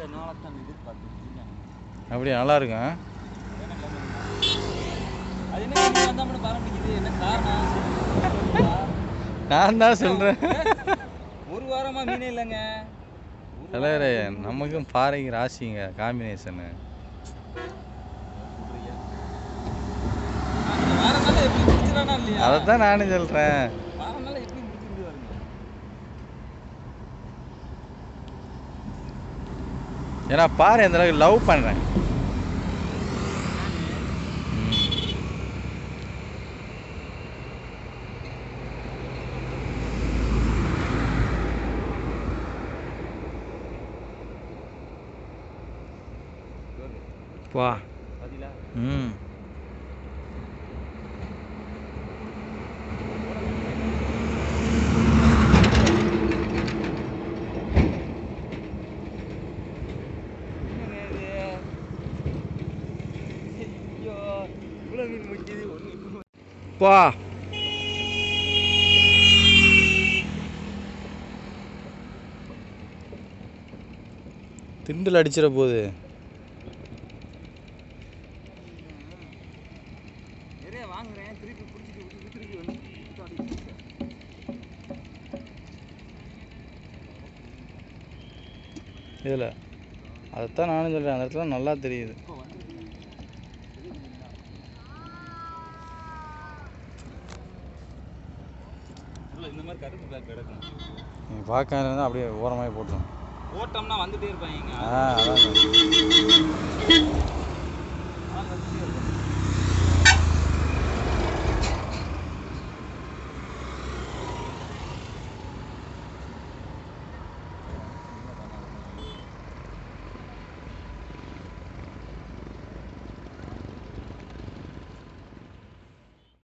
நாள தான் எதிர்பார்த்துருக்கீங்க அப்படியே நல்லா இருக்கும் அது என்ன மீன் வந்தா மட்டும் வர முடியுது என்ன காரணம் நான் தான் சொல்கிறேன் ஒரு வாரமா மீனே இல்லைங்க ஒரு தலைவரே நமக்கும் பாறைக்கு ராசிங்க காம்பினேஷனு அந்த வாரம் நாள் எப்படி முடிச்சிடானா இல்லையா அதை தான் நானும் சொல்கிறேன் வாரம் நாள் எப்படி முடிச்சிருந்து பாருங்க ஏன்னா பாறை அந்த அளவுக்கு லவ் பண்ணுறேன் வா பாத்தீங்களா ம் என்னங்க இது ஐயோ இவ்வளோ மீன் முக்கியது ஒன்று வா திண்டில் அடிச்சிட போகுது நிறைய வாங்குறேன் திருப்பி பிடிச்சிட்டு விட்டு திருப்பி வந்து விட்டு அப்படியே பிடிச்சிட்டேன். இதில் அதைத்தான் நானும் சொல்கிறேன் அந்த இடத்துல நல்லா தெரியுது இப்போ வந்துருக்கு பெரிய மீன் தான். உள்ள இந்த மாதிரி கருப்பு பேக் கிடக்கும் நீங்கள் பார்க்க இருந்தால் அப்படியே ஓரமாகி போட்டுரும் ஓட்டம்னா வந்துட்டே இருப்பாங்க ஆ அதான்